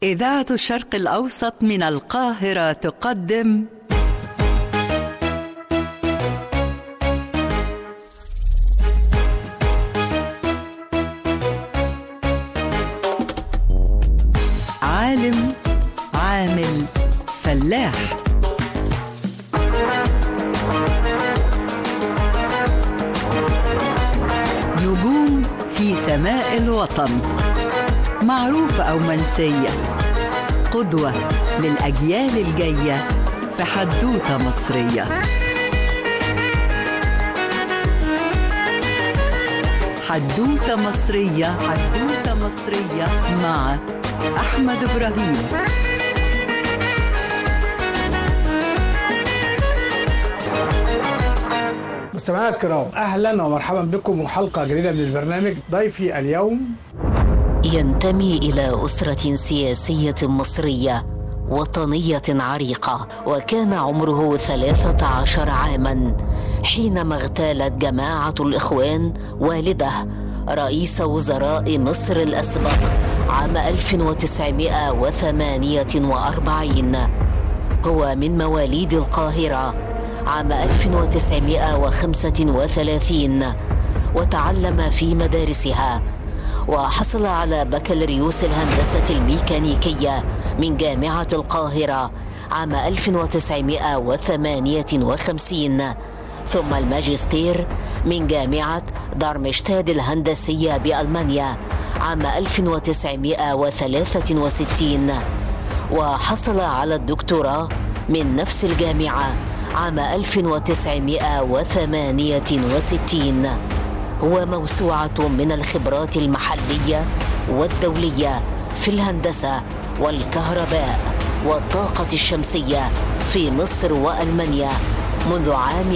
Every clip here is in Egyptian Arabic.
إذاعة الشرق الأوسط من القاهرة تقدم عالم عامل فلاح نجوم في سماء الوطن معروفة أو منسية قدوة للأجيال الجاية في حدوتة مصرية حدوتة مصرية حدوتة مصرية مع أحمد إبراهيم مستمعينا الكرام اهلا ومرحبا بكم وحلقه جديده من البرنامج ضيفي اليوم ينتمي الى اسره سياسيه مصريه وطنيه عريقه وكان عمره ثلاثه عشر عاما حينما اغتالت جماعه الاخوان والده رئيس وزراء مصر الاسبق عام 1948 هو من مواليد القاهره عام 1935 وتعلم في مدارسها وحصل على بكالوريوس الهندسة الميكانيكية من جامعة القاهرة عام 1958 ثم الماجستير من جامعة دارمشتاد الهندسية بألمانيا عام 1963 وحصل على الدكتوراه من نفس الجامعة عام 1968 هو موسوعة من الخبرات المحلية والدولية في الهندسة والكهرباء والطاقة الشمسية في مصر وألمانيا منذ عام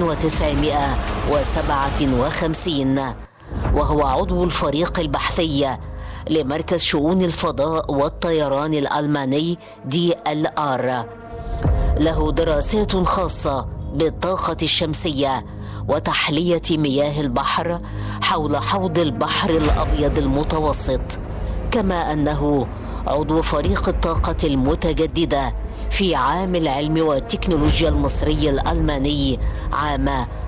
1957 وهو عضو الفريق البحثي لمركز شؤون الفضاء والطيران الألماني دي ال آر له دراسات خاصة بالطاقة الشمسية وتحلية مياه البحر حول حوض البحر الأبيض المتوسط كما أنه عضو فريق الطاقة المتجددة في عام العلم والتكنولوجيا المصري الألماني عام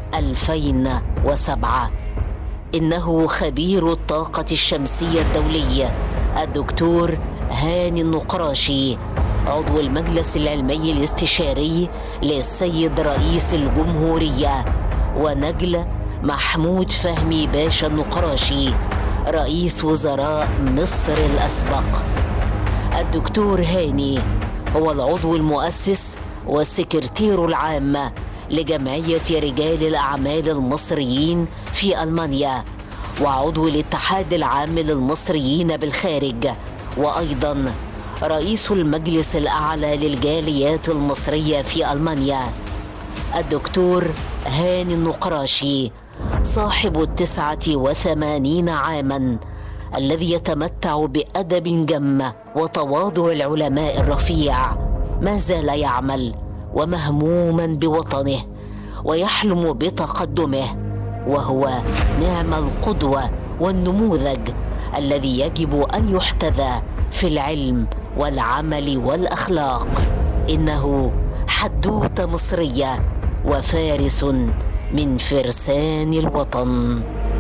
2007 إنه خبير الطاقة الشمسية الدولي الدكتور هاني النقراشي عضو المجلس العلمي الاستشاري للسيد رئيس الجمهورية ونجل محمود فهمي باشا النقراشي رئيس وزراء مصر الأسبق الدكتور هاني هو العضو المؤسس والسكرتير العام لجمعية رجال الأعمال المصريين في ألمانيا وعضو الاتحاد العام للمصريين بالخارج وأيضا رئيس المجلس الأعلى للجاليات المصرية في ألمانيا الدكتور هاني النقراشي صاحب التسعة وثمانين عاما الذي يتمتع بأدب جم وتواضع العلماء الرفيع ما زال يعمل ومهموما بوطنه ويحلم بتقدمه وهو نعم القدوة والنموذج الذي يجب أن يحتذى في العلم والعمل والاخلاق انه حدوته مصريه وفارس من فرسان الوطن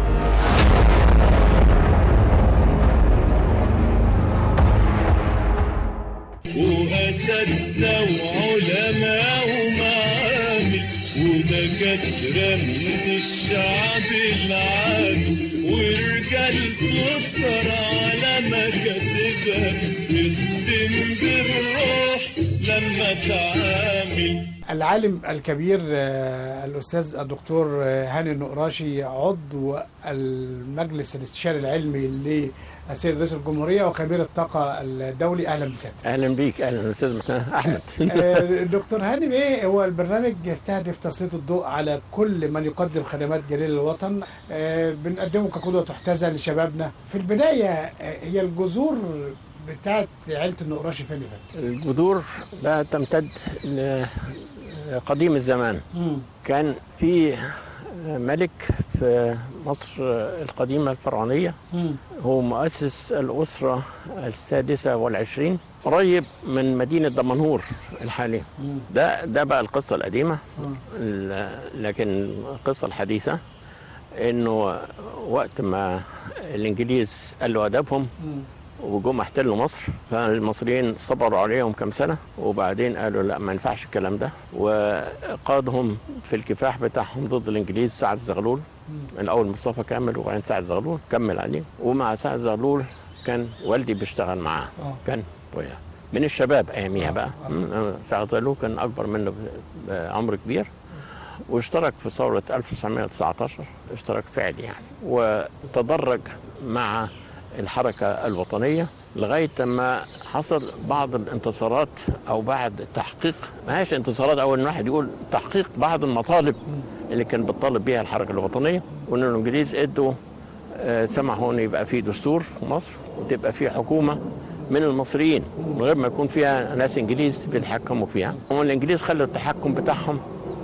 وأساتذة وعلماء ومعامل ودكاترة من الشعب العامي ورجال سكر على مكاتبها تختم بالروح لما تعامل العالم الكبير آه، الاستاذ الدكتور آه، هاني النقراشي عضو المجلس الاستشاري العلمي للسيد رئيس الجمهوريه وخبير الطاقه الدولي اهلا بسيادتك. اهلا بيك اهلا استاذ احمد آه، دكتور هاني بيه هو البرنامج يستهدف تسليط الضوء على كل من يقدم خدمات جليل الوطن آه، بنقدمه كقدوه تحتذى لشبابنا. في البدايه آه، هي الجذور بتاعت عيله النقراشي فين يا فندم؟ الجذور لا تمتد لقديم الزمان مم. كان في ملك في مصر القديمة الفرعونية مم. هو مؤسس الأسرة السادسة والعشرين قريب من مدينة دمنهور الحالية مم. ده ده بقى القصة القديمة ال- لكن القصة الحديثة إنه وقت ما الإنجليز قالوا أدبهم مم. وجم احتلوا مصر فالمصريين صبروا عليهم كم سنة وبعدين قالوا لا ما ينفعش الكلام ده وقادهم في الكفاح بتاعهم ضد الإنجليز سعد زغلول الأول مصطفى كامل وبعدين سعد زغلول كمل عليه ومع سعد زغلول كان والدي بيشتغل معاه آه. كان وياه من الشباب اياميها بقى م- سعد زغلول كان اكبر منه ب- بعمر كبير واشترك في ثورة 1919 اشتراك فعلي يعني وتدرج مع الحركة الوطنية لغاية ما حصل بعض الانتصارات أو بعد تحقيق ما هيش انتصارات أول واحد يقول تحقيق بعض المطالب اللي كان بتطالب بيها الحركة الوطنية وإن الإنجليز إدوا آه، سمحوا إن يبقى في دستور في مصر وتبقى في حكومة من المصريين من غير ما يكون فيها ناس إنجليز بيتحكموا فيها والإنجليز خلوا التحكم بتاعهم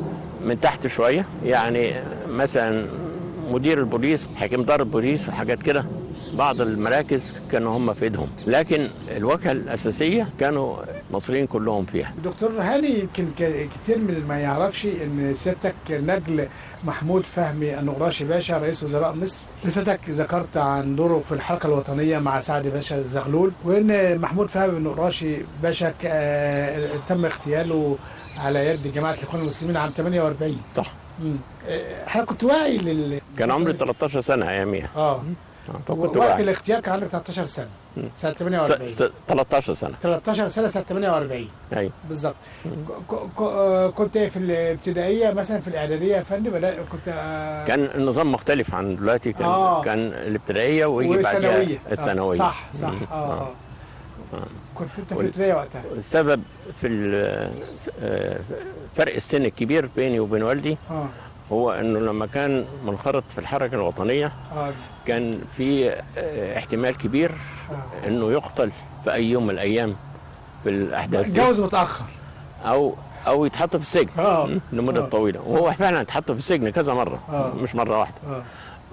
من تحت شويه يعني مثلا مدير البوليس حكيم دار البوليس وحاجات كده بعض المراكز كانوا هم في ايدهم لكن الواجهه الاساسيه كانوا مصريين كلهم فيها دكتور هاني يمكن ك- كتير من اللي ما يعرفش ان سيادتك نجل محمود فهمي النقراشي باشا رئيس وزراء مصر لسيادتك ذكرت عن دوره في الحركه الوطنيه مع سعد باشا زغلول وان محمود فهمي النقراشي باشا ك- آه، تم اغتياله على يد جماعه الاخوان المسلمين عام 48 صح مم. آه، حضرتك كنت واعي لل كان عمري 13 سنه اياميها اه فكنت وقت واعي الاغتيال كان عندك 13 سنه سنه س- 48 س- 13 سنه 13 سنه سنه 48 ايوه بالظبط ك- ك- آه، كنت في الابتدائيه مثلا في الاعداديه يا فندم ولا كنت آه، كان النظام مختلف عن دلوقتي كان آه. كان الابتدائيه ويجي بعدها والثانويه الثانويه صح صح مم. اه اه كنت انت في وال- الابتدائيه وقتها السبب في ال- آه، فرق السن الكبير بيني وبين والدي اه هو انه لما كان منخرط في الحركه الوطنيه اه كان في آه، احتمال كبير آه. انه يقتل في اي يوم من الايام في الاحداث دي اتجوز متاخر او او يتحط في السجن آه. م، لمده آه. طويله وهو فعلا اتحط في السجن كذا مره آه. مش مره واحده اه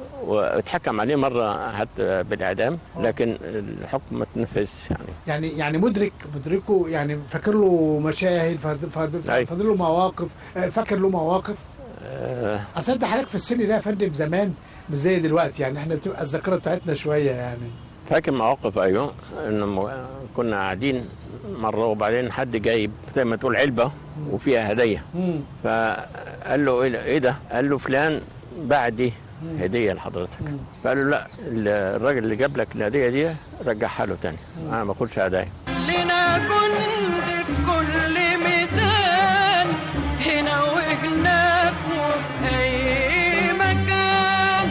واتحكم عليه مره حتى بالاعدام لكن الحكم ما تنفذش يعني يعني يعني مدرك مدركه يعني فاكر له مشاهد فاض- فاض- أي. فاضل له مواقف آه، فاكر له مواقف آه، اصل انت حضرتك في السن ده يا فندم زمان مش زي دلوقتي يعني احنا بتبقى الذاكره بتاعتنا شويه يعني فاكر مواقف ايوه انه م- كنا قاعدين مره وبعدين حد جايب زي ما تقول علبه وفيها هديه امم فقال له ايه ده- ايه ده؟ قال له فلان باع دي هديه لحضرتك فقال له لا الراجل اللي جاب لك الهديه دي رجعها له تاني انا ما باكلش هدايا لنا جند في كل ميدان هنا وهناك وفي أي مكان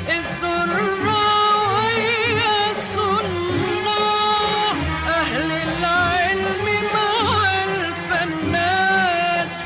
الزراعية الصناع أهل العلم مع الفنان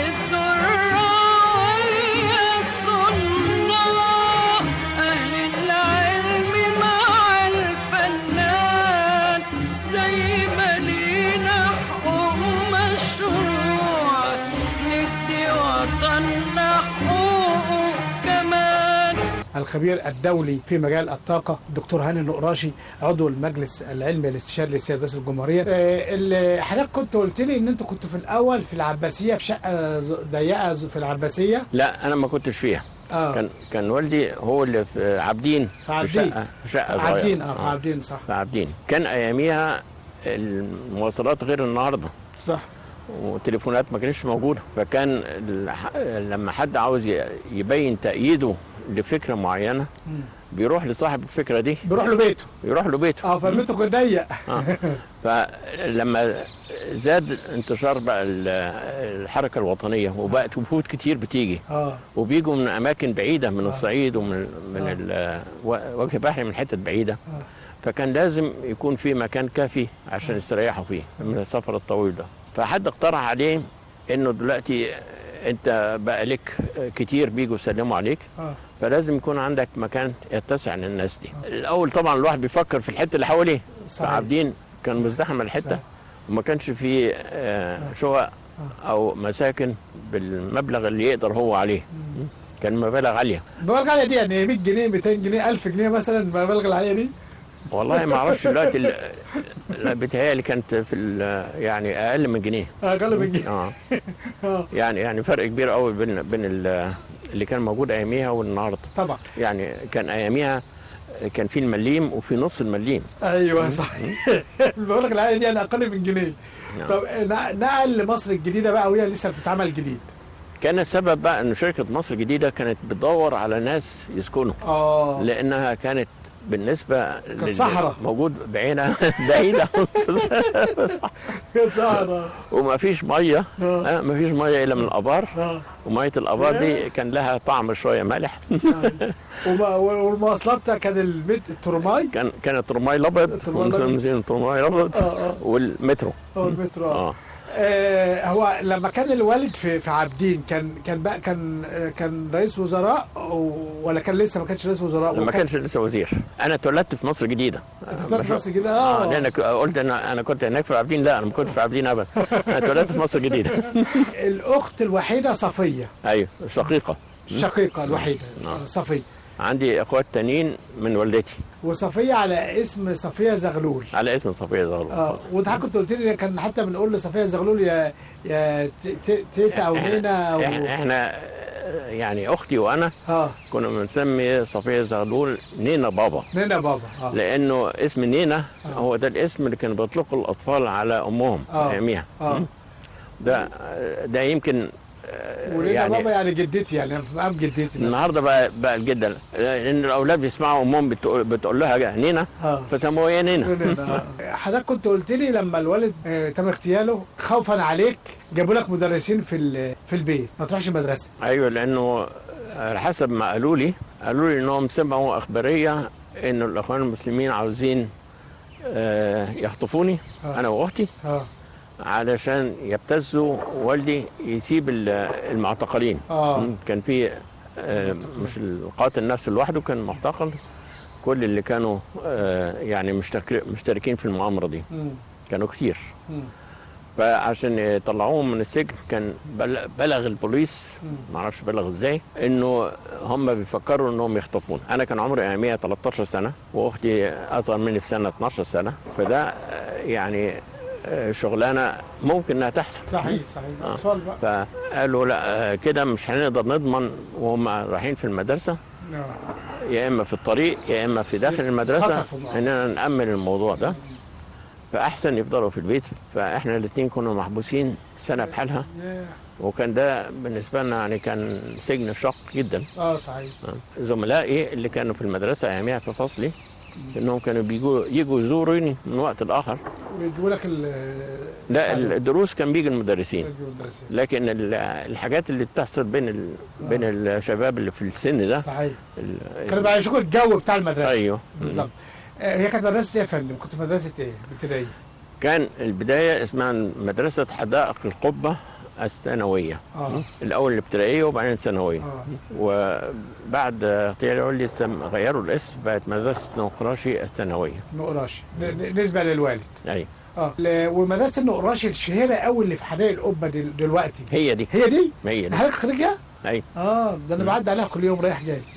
الزراعية الصناع أهل العلم مع الفنان زي ما لينا حقوق مشروع ندي وطننا حقوقه كمان الخبير الدولي في مجال الطاقة الدكتور هاني النقراشي عضو المجلس العلمي الاستشاري للسيد رئيس الجمهورية آه، اللي حضرتك كنت قلت لي ان انتوا كنتوا في الاول في العباسية في شقة ز- ضيقة ز- في العباسية لا انا ما كنتش فيها اه كان كان والدي هو اللي في عابدين في عابدين. شقه في شقه في صغيرة. عابدين اه في عابدين صح في عابدين كان اياميها المواصلات غير النهارده صح والتليفونات ما كانتش موجوده فكان الح- لما حد عاوز ي- يبين تأييده لفكره معينه بيروح لصاحب الفكره دي بيروح له بيته يروح له بيته اه فبيته كان ضيق آه. فلما زاد انتشار بقى ال- الحركه الوطنيه وبقت وفود كتير بتيجي اه وبيجوا من اماكن بعيده من الصعيد ومن من ال- و- وجه بحري من حتت بعيده فكان لازم يكون في مكان كافي عشان يستريحوا فيه من السفر الطويل ده فحد اقترح عليه انه دلوقتي انت بقى لك كتير بيجوا يسلموا عليك اه فلازم يكون عندك مكان يتسع للناس دي الاول طبعا الواحد بيفكر في الحته اللي حواليه صحيح. فعابدين كان مزدحم الحته صحيح. وما كانش فيه آه، شقق او مساكن بالمبلغ اللي يقدر هو عليه كان مبالغ عاليه المبالغ العاليه دي يعني 100 جنيه 200 جنيه 1000 جنيه مثلا المبالغ العاليه دي والله ما اعرفش دلوقتي ال- لا، بيتهيألي كانت في ال- يعني اقل من جنيه اقل من جنيه اه آه. يعني يعني فرق كبير قوي بين بين ال- اللي كان موجود اياميها والنهارده طبعا يعني كان اياميها كان في المليم وفي نص المليم ايوه صحيح المبالغ العاليه دي يعني اقل من جنيه نعم. طب نق- نقل لمصر الجديده بقى وهي لسه بتتعمل جديد كان السبب بقى ان شركه مصر الجديده كانت بتدور على ناس يسكنوا اه لانها كانت بالنسبه لل- صحراء. موجود بعينه بعيده كانت سهرة وما فيش ميه آه. آه، ما فيش ميه الا من الابار اه وميه الابار دي كان لها طعم شويه مالح وما- والمواصلات كان المت... الترماي كان كان الترماي الابيض الترماي الأبيض. ونسميه الترماي الابيض اه اه والمترو اه المترو اه اه آه، هو لما كان الوالد في في عابدين كان كان بقى كان آه، كان رئيس وزراء أو- ولا كان لسه ما كانش رئيس وزراء لما وكان- كانش لسه وزير انا اتولدت في مصر الجديده انت طلعت في مصر كده اه اه لان ك- قلت انا انا كنت هناك في عابدين لا انا ما كنتش في عابدين ابدا انا اتولدت في مصر الجديده الاخت الوحيده صفيه ايوه شقيقه الشقيقه الوحيده آه. آه، صفيه عندي اخوات تانيين من والدتي وصفيه على اسم صفيه زغلول على اسم صفيه زغلول اه وانت حضرتك كنت قلت لي كان حتى بنقول لصفيه زغلول يا يا ت- ت- تيتا او نينا او احنا, احنا آه، يعني اختي وانا اه كنا بنسمي صفيه زغلول نينا بابا نينا بابا اه لانه اسم نينا هو ده الاسم اللي كانوا بيطلقوا الاطفال على امهم آه. اياميها اه ده ده يمكن آه، ونينا يعني بابا يعني جدتي يعني في مقام جدتي مثلا النهارده بقى بقى الجده لان الاولاد بيسمعوا امهم بتقول, بتقول لها نينا اه فسموها يا نينا نينا، آه. حضرتك كنت قلت لي لما الوالد آه، تم اغتياله خوفا عليك جابوا لك مدرسين في ال- في البيت ما تروحش المدرسه ايوه لانه على حسب ما قالوا لي قالوا لي انهم سمعوا اخباريه انه الاخوان المسلمين عاوزين آه، يخطفوني آه. انا واختي اه علشان يبتزوا والدي يسيب ال- المعتقلين اه مم. كان في آه، مش القاتل نفسه لوحده كان معتقل كل اللي كانوا آه، يعني مشترك- مشتركين في المؤامره دي مم. كانوا كتير مم. فعشان يطلعوهم من السجن كان بل- بلغ البوليس ما اعرفش بلغ ازاي انه هم بيفكروا انهم يخطفون اانا كان عمري اياميها 13 سنه واختي اصغر مني في سنه 12 سنه فده آه، يعني آه، شغلانه ممكن انها تحصل صحيح صحيح آه. اطفال بقى فقالوا لا آه، كده مش هنقدر نضمن وهم رايحين في المدرسه آه. يا اما في الطريق يا اما في داخل المدرسه خطفوا معاهم. اننا نامن الموضوع ده فاحسن يفضلوا في البيت فاحنا الاثنين كنا محبوسين سنه بحالها ياه. وكان ده بالنسبه لنا يعني كان سجن شق جدا اه صحيح زملائي اللي كانوا في المدرسه اياميها في فصلي انهم كانوا بيجوا يجوا يزوروني من وقت لاخر ويجيبوا لك ال لا السعادة. الدروس كان بيجي المدرسين يجيبوا المدرسين. لكن ال- الحاجات اللي بتحصل بين ال... بين الشباب اللي في السن ده صحيح ال- كانوا بيعيشوكوا الجو بتاع المدرسه ايوه بالظبط آه، هي كانت مدرسه ايه يا فندم؟ كنت في مدرسه ايه؟ ابتدائيه كان البدايه اسمها مدرسه حدائق القبه الثانويه اه الاول الابتدائيه وبعدين الثانويه اه وبعد اغتيال والدي سم- غيروا الاسم بقت مدرسه نقراشي الثانويه نقراشي ن- ن- نسبه للوالد اي اه ل- ومدرسه النقراشي الشهيره قوي اللي في حدائق القبه دل- دلوقتي هي دي هي دي؟ هي دي حضرتك خريجها؟ اي اه ده انا بعدي عليها كل يوم رايح جاي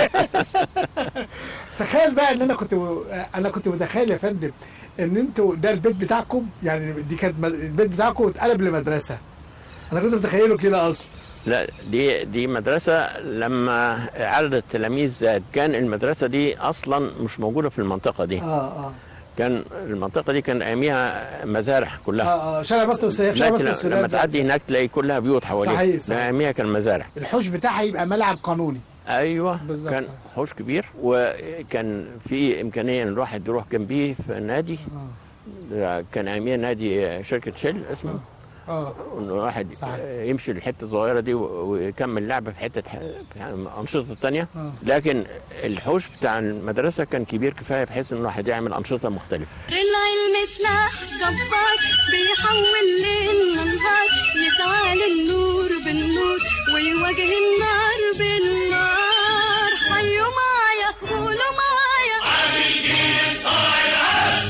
تخيل بقى ان انا كنت انا كنت متخيل يا فندم ان انتوا ده البيت بتاعكم يعني دي كانت مد- البيت بتاعكم اتقلب لمدرسه انا كنت متخيله كده اصلا لا دي دي مدرسه لما عدد التلاميذ زاد كان المدرسه دي اصلا مش موجوده في المنطقه دي اه اه كان المنطقه دي كان اياميها مزارع كلها اه اه شارع مصر والسياف شارع مصر لكن والسودان لما ده. تعدي هناك تلاقي كلها بيوت حواليها صحيح، صحيح. ده اياميها كان مزارع الحوش بتاعها يبقى ملعب قانوني ايوه بالظبط. كان حوش كبير وكان في امكانيه ان الواحد يروح جنبيه في النادي ده كان اياميها نادي شركه شيل اسمه اه انه الواحد صحيح. يمشي الحته الصغيره دي و- ويكمل لعبه في حته ح- انشطه تانية آه. لكن الحوش بتاع المدرسه كان كبير كفايه بحيث ان الواحد يعمل انشطه مختلفه العلم سلاح جبار بيحول ليل نهار يسعى للنور بالنور ويواجه النار بالنار حيوا معايا قولوا معايا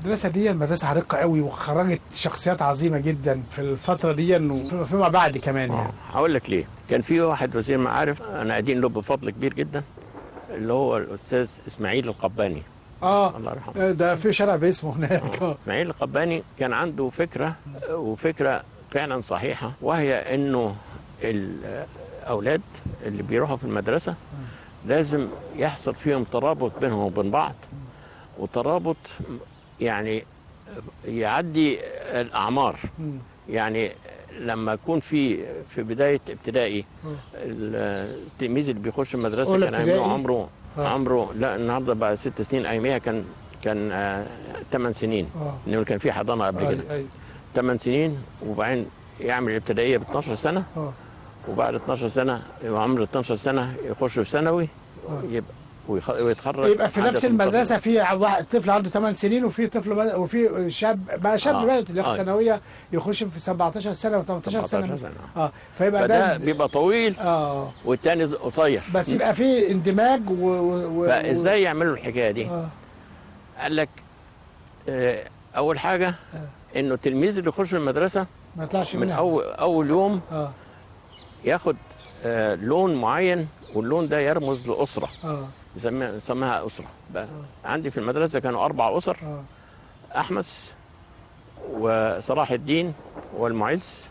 المدرسه دي مدرسه عريقه قوي وخرجت شخصيات عظيمه جدا في الفتره دي وفيما بعد كمان يعني هقول لك ليه كان في واحد وزير معارف انا ادين له بفضل كبير جدا اللي هو الاستاذ اسماعيل القباني اه الله يرحمه ده في شارع باسمه هناك آه. اسماعيل القباني كان عنده فكره وفكره فعلا صحيحه وهي انه الاولاد اللي بيروحوا في المدرسه لازم يحصل فيهم ترابط بينهم وبين بعض وترابط يعني يعدي الاعمار مم. يعني لما يكون في في بدايه ابتدائي التلميذ اللي بيخش المدرسه أولى كان ابتدائي؟ عمره عمره آه. عمره لا النهارده بقى ست سنين اياميها كان كان آه 8 سنين اه انه كان في حضانه قبل أي- كده أي. 8 سنين وبعدين يعمل الابتدائيه ب 12 سنه اه وبعد 12 سنه يبقى عمره 12 سنه يخش في ثانوي يبقى ويخ- ويتخرج يبقى في عدد نفس من المدرسه في واحد طفل عنده 8 سنين وفي طفل بد- وفي شاب بقى شاب آه. بلد اللي ياخد آه. ثانويه يخش في 17 سنه و18 سنه 17 مثلا سنة. اه فيبقى فده ده بيبقى طويل اه والتاني قصير بس يبقى في اندماج و, و... و... فازاي يعملوا الحكايه دي؟ اه قال لك آه، اول حاجه انه التلميذ اللي يخش المدرسه ما يطلعش من منها اول اول يوم اه ياخد آه، لون معين واللون ده يرمز لاسره اه يسميها يسميها اسره بقى عندي في المدرسه كانوا اربع اسر اه احمس وصلاح الدين والمعز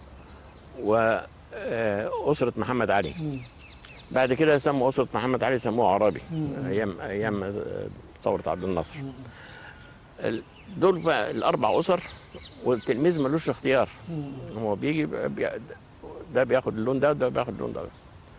واسره محمد علي مم. بعد كده سموا اسره محمد علي سموها عربي مم. ايام ايام آه، ثوره عبد الناصر ال- دول بقى الاربع اسر والتلميذ ملوش اختيار هو بيجي بي- بي- ده بياخد اللون ده وده بياخد اللون ده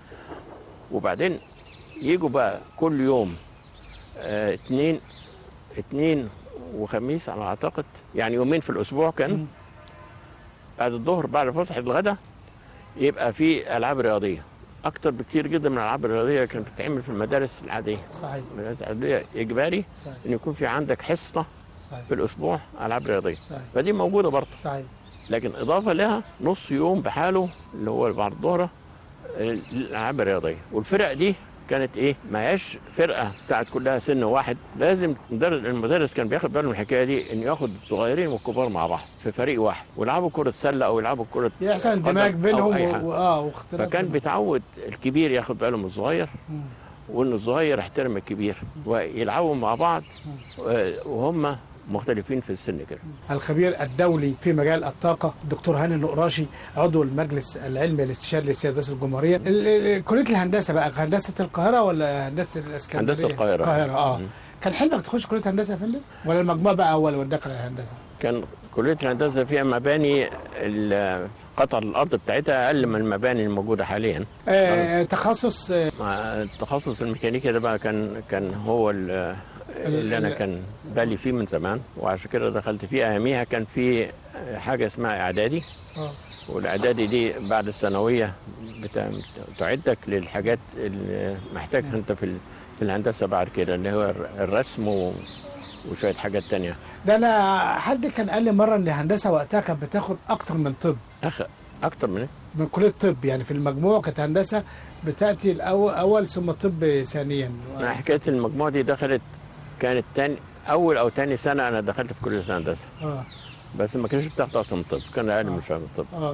وبعدين يجوا بقى كل يوم آه، اتنين اتنين وخميس على ما اعتقد يعني يومين في الاسبوع كان بعد الظهر بعد فسحه الغداء يبقى في العاب رياضيه اكتر بكتير جدا من الالعاب الرياضيه كانت بتتعمل في المدارس العاديه صحيح المدارس العاديه اجباري صحيح ان يكون في عندك حصه صحيح في الاسبوع العاب رياضيه صحيح فدي موجوده برضه صحيح لكن اضافه لها نص يوم بحاله اللي هو بعد الظهر الالعاب الرياضيه والفرق دي كانت ايه ما هياش فرقه بتاعت كلها سن واحد لازم مدرس المدرس كان بياخد باله من الحكايه دي انه ياخد الصغيرين والكبار مع بعض في فريق واحد ويلعبوا كره سله او يلعبوا كره يحصل اندماج قدم أو بينهم أي و... حاجة. و... اه واختلاف فكان بينهم. بيتعود الكبير ياخد باله من الصغير مم. وان الصغير يحترم الكبير ويلعبوا مع بعض آه، وهم مختلفين في السن كده الخبير الدولي في مجال الطاقة الدكتور هاني النقراشي عضو المجلس العلمي الاستشاري لسيادة رئيس الجمهورية ال- ال- كلية الهندسة بقى هندسة القاهرة ولا هندسة الإسكندرية؟ هندسة القاهرة. القاهرة اه مم. كان حلمك تخش كلية هندسة يا فندم؟ ولا المجموع بقى أول وداك على الهندسة؟ كان كليه الهندسه فيها مباني ال- قطع الارض بتاعتها اقل من المباني الموجوده حاليا آه تخصص آه مع التخصص الميكانيكي ده بقى كان كان هو ال- اللي انا ال- كان بالي فيه من زمان وعشان كده دخلت فيه اياميها كان في حاجه اسمها اعدادي آه. والاعدادي دي بعد الثانويه بتا- تعدك للحاجات اللي محتاجها انت في ال- في الهندسه بعد كده اللي هو الر- الرسم و- وشويه حاجات تانية ده أنا حد كان قال لي مرة إن الهندسة وقتها كانت بتاخد أكتر من طب أخ اكتر من إيه؟ من كلية طب يعني في المجموع كانت هندسة بتأتي الأول أول ثم طب ثانيا أنا حكايه المجموعه دي دخلت كانت تاني اول او تاني سنه انا دخلت في كليه الهندسه آه. بس ما كانش بتاخد اكتر من طب كان اقل من شويه من الطب آه. آه.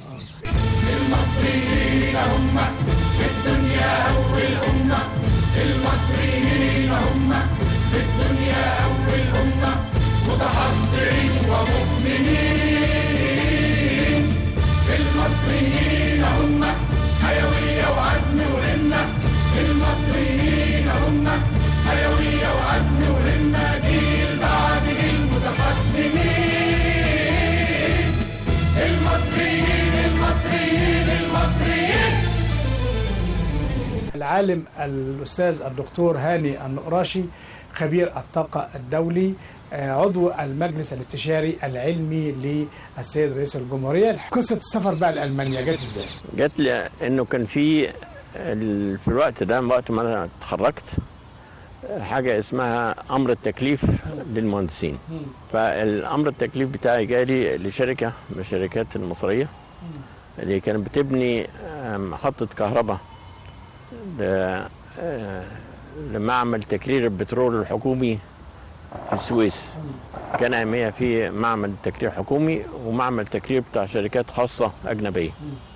آه. العالم الأستاذ الدكتور هاني النقراشي خبير الطاقة الدولي آه، عضو المجلس الاستشاري العلمي للسيد رئيس الجمهورية قصة السفر بقى لألمانيا جت ازاي؟ جات لي انه كان في ال- في الوقت ده وقت ما انا اتخرجت حاجه اسمها امر التكليف للمهندسين فالامر التكليف بتاعي جالي لشركه من الشركات المصريه اللي كانت بتبني آه، محطه كهرباء ل- آه، لمعمل تكرير البترول الحكومي في السويس كان اياميها في معمل تكرير حكومي ومعمل تكرير بتاع شركات خاصه اجنبيه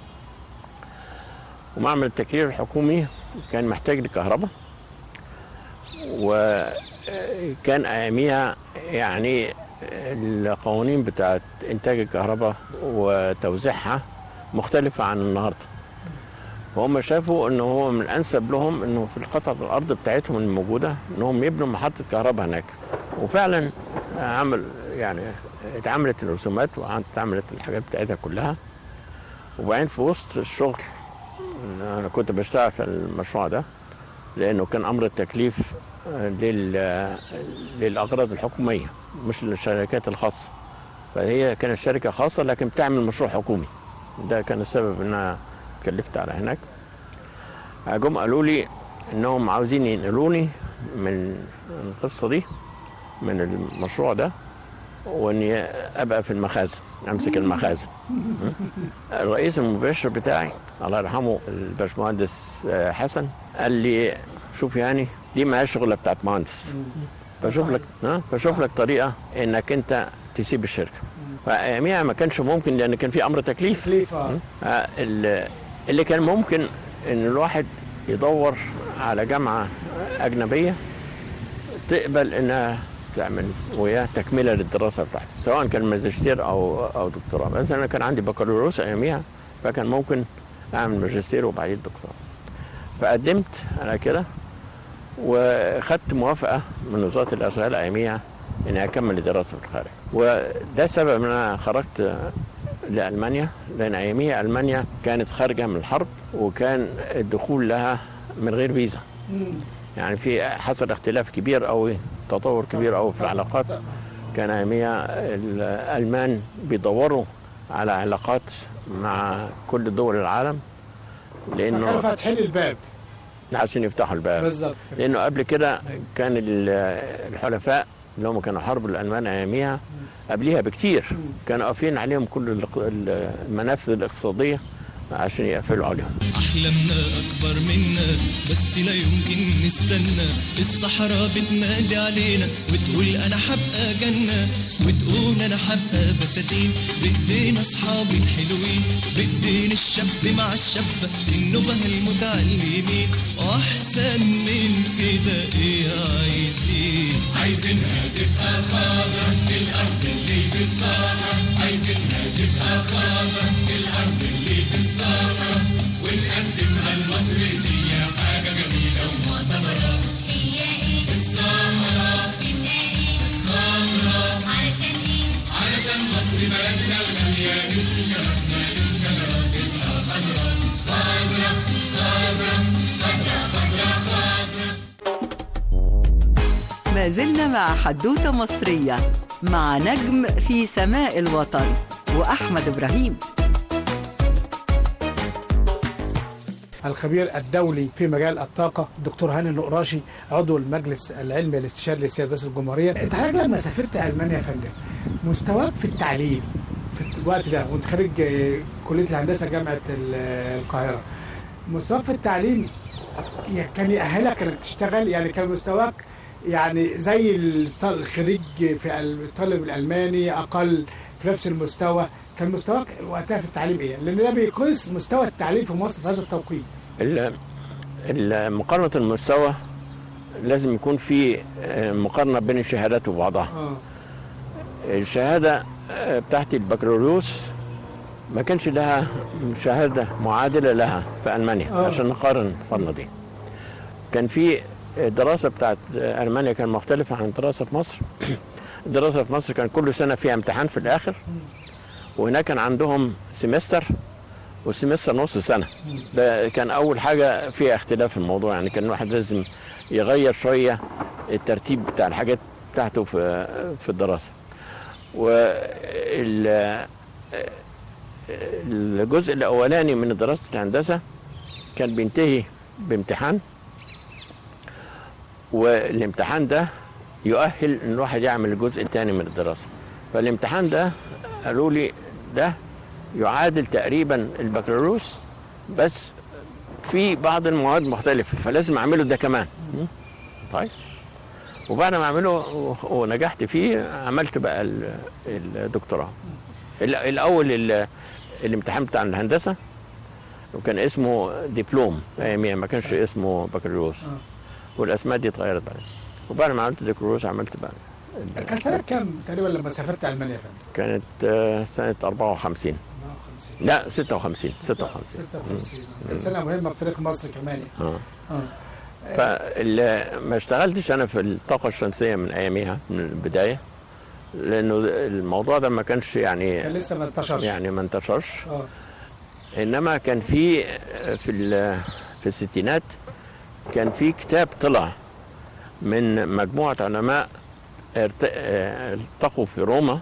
ومعمل التكرير الحكومي كان محتاج لكهرباء وكان اياميها يعني القوانين بتاعت انتاج الكهرباء وتوزيعها مختلفه عن النهارده وهم شافوا ان هو من الانسب لهم انه في القطع الارض بتاعتهم الموجوده انهم يبنوا محطه كهرباء هناك وفعلا عمل يعني اتعملت الرسومات واتعملت الحاجات بتاعتها كلها وبعدين في وسط الشغل انا كنت بشتغل في المشروع ده لانه كان امر التكليف لل للاغراض الحكوميه مش للشركات الخاصه فهي كانت شركه خاصه لكن بتعمل مشروع حكومي ده كان السبب ان انا اتكلفت على هناك جم قالوا لي انهم عاوزين ينقلوني من القصه دي من المشروع ده واني ابقى في المخازن امسك المخازن الرئيس المباشر بتاعي الله يرحمه الباشمهندس حسن قال لي شوف يعني دي ما هي شغله بتاعت مهندس فشوف لك ها فشوف لك طريقه انك انت تسيب الشركه فاياميها ما كانش ممكن لان كان في امر تكليف تكليف اه آه، ال- اللي كان ممكن ان الواحد يدور على جامعه اجنبيه تقبل انها تعمل وياه تكمله للدراسه بتاعتي سواء كان ماجستير او او دكتوراه بس انا كان عندي بكالوريوس اياميها فكان ممكن اعمل ماجستير وبعدين دكتوراه فقدمت على كده وخدت موافقه من وزاره الارسال اياميها اني اكمل الدراسه في الخارج وده سبب ان انا خرجت لالمانيا لان اياميها المانيا كانت خارجه من الحرب وكان الدخول لها من غير فيزا يعني في حصل اختلاف كبير قوي تطور كبير قوي في العلاقات كان اياميها الالمان بيدوروا على علاقات مع كل دول العالم فكانوا لانه فاتحين الباب عشان يفتحوا الباب بالظبط كده لانه قبل كده كان ال- الحلفاء اللي هم كانوا حرب الالمان اياميها قبليها بكتير كانوا قافلين عليهم كل الاق- المنافذ الاقتصاديه عشان يقفلوا عليهم أحلامنا أكبر منا بس لا يمكن نستنى الصحراء بتنادي علينا وتقول أنا حبقى جنة وتقول أنا حبقى بساتين بإيدينا أصحابي الحلوين بإيدين الشاب مع الشابة النبه المتعلمين وأحسن من كده إيه عايزين عايزينها تبقى خضرا الأرض اللي في الصحراء عايزينها تبقى خضرا الأرض اللي في الصحراء ونقدمها لمصر هدية حاجة جميلة ومعتبرة هي ايه الصحراء تبقى ايه خضرا علشان ايه علشان مصر بلدنا الغالية نسر شرفنا للشجرة تبقى خضرا خضرا خضرا خضرا خضرا خضرا ما زلنا مع حدوتة مصرية مع نجم في سماء الوطن وأحمد إبراهيم الخبير الدولي في مجال الطاقة الدكتور هاني النقراشي عضو المجلس العلمي الاستشاري لسيادة رئيس الجمهورية انت حضرتك لما سافرت ألمانيا يا فندم مستواك في التعليم في الوقت ده وانت خريج آه، كلية الهندسة جامعة ال- القاهرة مستواك في التعليم ي- كان يأهلك انك تشتغل يعني كان مستواك يعني زي الط- الخريج في ال- الطالب الألماني أقل في نفس المستوى كان مستواك وقتها في التعليم ايه؟ لأن ده بيقيس مستوى التعليم في مصر في هذا التوقيت. ال- ال- مقارنه المستوى لازم يكون في آه، مقارنه بين الشهادات وبعضها اه الشهاده آه، بتاعت البكالوريوس ما كانش لها شهاده معادله لها في المانيا آه. عشان نقارن المقارنه دي كان في الدراسه بتاعت المانيا كان مختلفه عن الدراسه في مصر الدراسه في مصر كان كل سنه فيها امتحان في الاخر وهناك كان عندهم سمستر والسمستر نص سنه ده كان اول حاجه فيها اختلاف في الموضوع يعني كان الواحد لازم يغير شويه الترتيب بتاع الحاجات بتاعته في في الدراسه وال الجزء الاولاني من دراسه الهندسه كان بينتهي بامتحان والامتحان ده يؤهل ان الواحد يعمل الجزء الثاني من الدراسه فالامتحان ده قالوا لي ده يعادل تقريبا البكالوريوس بس في بعض المواد مختلفه فلازم اعمله ده كمان م? طيب وبعد ما اعمله و- ونجحت فيه عملت بقى ال- الدكتوراه ال- الاول ال- الامتحان بتاع الهندسه وكان اسمه دبلوم اياميها ما كانش اسمه بكالوريوس آه. والاسماء دي اتغيرت بعدين وبعد ما عملت البكالوريوس عملت بقى كان سنه كام تقريبا لما سافرت المانيا يا فندم؟ كانت آه، سنه 54 54 لا 56 56 56 كانت سنه مهمه في تاريخ مصر كمان يعني. اه اه فما اشتغلتش انا في الطاقه الشمسيه من اياميها من البدايه لانه الموضوع ده ما كانش يعني كان لسه ما انتشرش يعني ما انتشرش اه انما كان في في ال- في الستينات كان في كتاب طلع من مجموعه علماء ارت- اه، التقوا في روما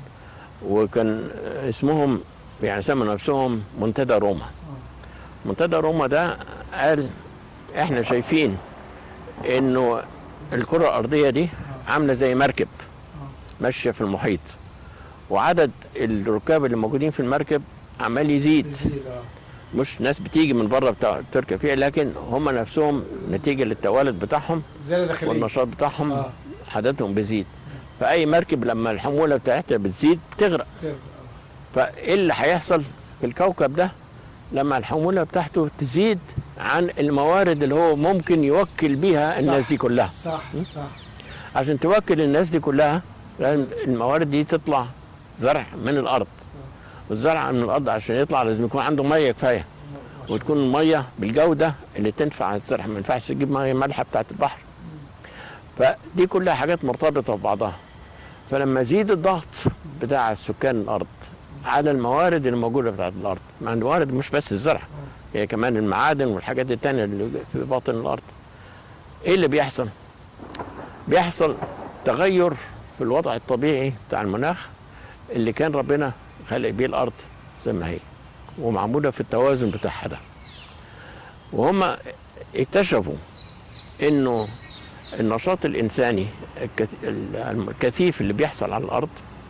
وكان اسمهم يعني سموا نفسهم منتدى روما منتدى روما ده قال احنا شايفين انه الكره الارضيه دي عامله زي مركب ماشيه في المحيط وعدد الركاب اللي موجودين في المركب عمال يزيد بيزيد اه مش ناس بتيجي من بره بتاع تركب فيها لكن هم نفسهم نتيجه للتوالد بتاعهم زي داخليه والنشاط بتاعهم آه. عددهم بيزيد فاي مركب لما الحموله بتاعتها بتزيد بتغرق فايه اللي هيحصل في الكوكب ده لما الحموله بتاعته تزيد عن الموارد اللي هو ممكن يوكل بيها صح. الناس دي كلها صح صح عشان توكل الناس دي كلها لازم الموارد دي تطلع زرع من الارض والزرع من الارض عشان يطلع لازم يكون عنده ميه كفايه وتكون الميه بالجوده اللي تنفع الزرع ما ينفعش تجيب ميه مالحه بتاعت البحر فدي كلها حاجات مرتبطه ببعضها فلما يزيد الضغط بتاع سكان الارض على الموارد الموجوده بتاعت الارض مع الموارد مش بس الزرع هي كمان المعادن والحاجات التانية اللي في باطن الارض ايه اللي بيحصل بيحصل تغير في الوضع الطبيعي بتاع المناخ اللي كان ربنا خلق بيه الارض زي ما هي ومعموله في التوازن بتاعها ده وهم اكتشفوا انه النشاط الانساني الكث- الكثيف اللي بيحصل على الارض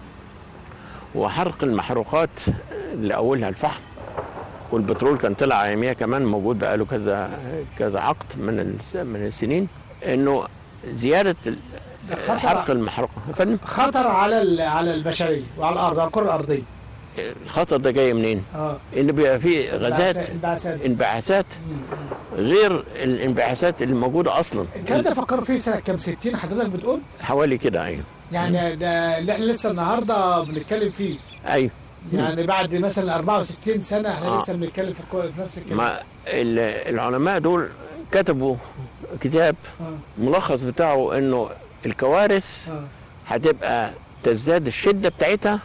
وحرق المحروقات اللي اولها الفحم والبترول كان طلع اياميها كمان موجود بقاله كذا كذا عقد من الس- من السنين انه زياده ال- خطر- حرق المحروقات فن- خطر على ال- على البشريه وعلى الارض على الكره الارضيه الخطر ده جاي منين؟ اه ان بيبقى فيه غازات انبعاثات انبعاثات غير الانبعاثات اللي موجوده اصلا الكلام ده فكروا فيه سنه كام 60 حضرتك بتقول حوالي كده ايوه يعني ده اللي احنا لسه النهارده بنتكلم فيه ايوه يعني بعد مثلا 64 سنه احنا آه. لسه بنتكلم في الكو- في نفس الكلام ما ال- العلماء دول كتبوا كتاب آه. ملخص بتاعه انه الكوارث آه. هتبقى تزداد الشده بتاعتها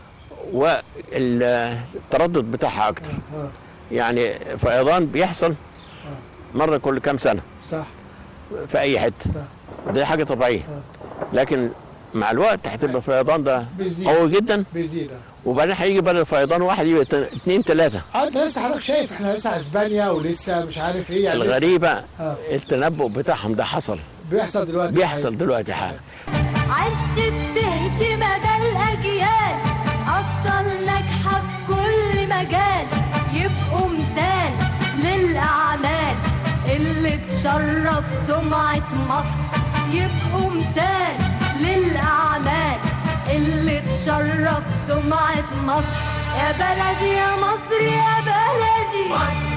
والتردد بتاعها اكتر آه. يعني فيضان بيحصل مره كل كام سنه صح في اي حته صح دي حاجه طبيعيه لكن مع الوقت هتبقى الفيضان ده بيزيد. قوي جدا بيزيد وبعدين هيجي بدل فيضان واحد يبقى ت- اتنين تلاته اه انت لسه حضرتك شايف احنا لسه اسبانيا ولسه مش عارف ايه يعني لسه الغريبه آه. التنبؤ بتاعهم ده حصل بيحصل دلوقتي بيحصل دلوقتي حالا عشت بتهدي مدى الأجيال أفضل ناجحة في كل مجال يبقوا مثال للأعمال اللي تشرف سمعة مصر يبقوا مثال للأعمال اللي تشرف سمعة مصر يا بلدي يا مصر يا بلدي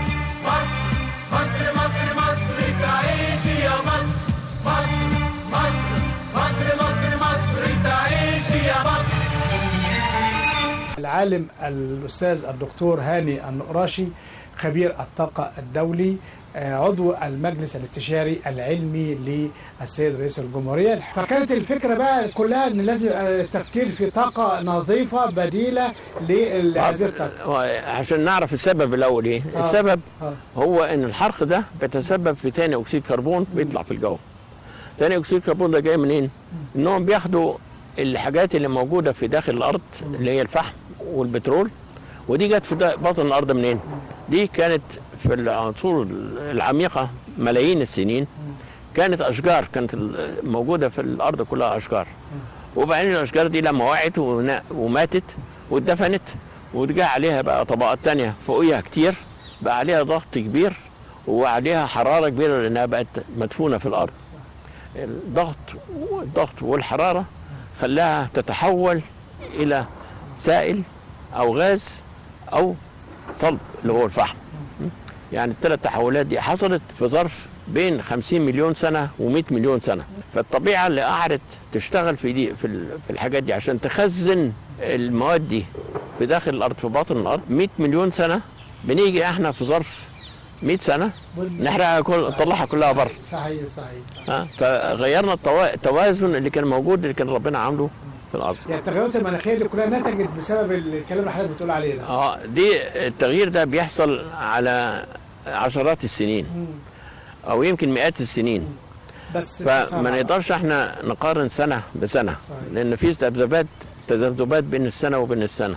العالم الاستاذ الدكتور هاني النقراشي خبير الطاقه الدولي آه، عضو المجلس الاستشاري العلمي للسيد رئيس الجمهوريه فكانت الفكره بقى كلها ان لازم يبقى التفكير في طاقه نظيفه بديله لهذه الطاقه عشان نعرف السبب الاول ايه آه. السبب آه. هو ان الحرق ده بيتسبب في ثاني اكسيد كربون بيطلع في الجو ثاني اكسيد كربون ده جاي منين انهم بياخدوا الحاجات اللي موجوده في داخل الارض اللي هي الفحم والبترول ودي جت في دا- باطن الارض منين دي كانت في العصور العميقه ملايين السنين كانت اشجار كانت ال- موجوده في الارض كلها اشجار وبعدين الاشجار دي لما وقعت ونا- وماتت واتدفنت وجاء عليها بقى طبقات تانية فوقيها كتير بقى عليها ضغط كبير وعليها حرارة كبيرة لأنها بقت مدفونة في الأرض الضغط الضغط والحراره خلاها تتحول الى سائل او غاز او صلب اللي هو الفحم يعني الثلاث تحولات دي حصلت في ظرف بين 50 مليون سنه و100 مليون سنه فالطبيعه اللي قعدت تشتغل في دي في ال- في الحاجات دي عشان تخزن المواد دي في داخل الارض في باطن الارض 100 مليون سنه بنيجي احنا في ظرف 100 سنه نحرقها كل نطلعها كلها بره صحيح صحيح صحيح ها فغيرنا التوا- التوازن اللي كان موجود اللي كان ربنا عامله في الارض يعني التغيرات المناخيه اللي كلها نتجت بسبب الكلام اللي حضرتك بتقول عليه ده اه دي التغيير ده بيحصل على عشرات السنين مم. او يمكن مئات السنين بس فما صعب. نقدرش احنا نقارن سنه بسنه صحيح. لان في ذبذبات تذبذبات بين السنه وبين السنه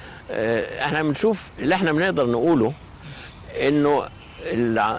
آه، احنا بنشوف اللي احنا بنقدر نقوله انه الع-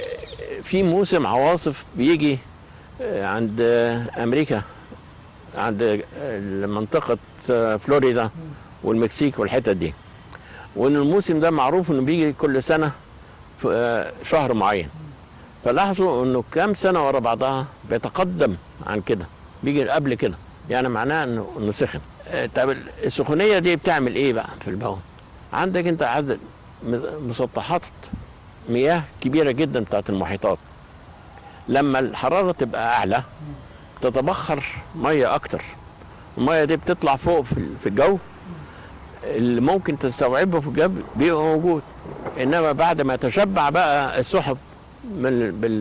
في موسم عواصف بيجي آه، عند آه، امريكا عند آه، منطقه آه، فلوريدا والمكسيك والحتت دي وان الموسم ده معروف انه بيجي كل سنه في آه، شهر معين فلاحظوا انه كام سنه ورا بعضها بيتقدم عن كده بيجي قبل كده يعني معناه انه انه سخن آه، طب السخونيه دي بتعمل ايه بقى في البون عندك انت عدد م- مسطحات مياه كبيره جدا بتاعت المحيطات لما الحراره تبقى اعلى تتبخر ميه اكتر الميه دي بتطلع فوق في ال- في الجو اللي ممكن تستوعبه في الجو بيبقى موجود انما بعد ما تشبع بقى السحب من بال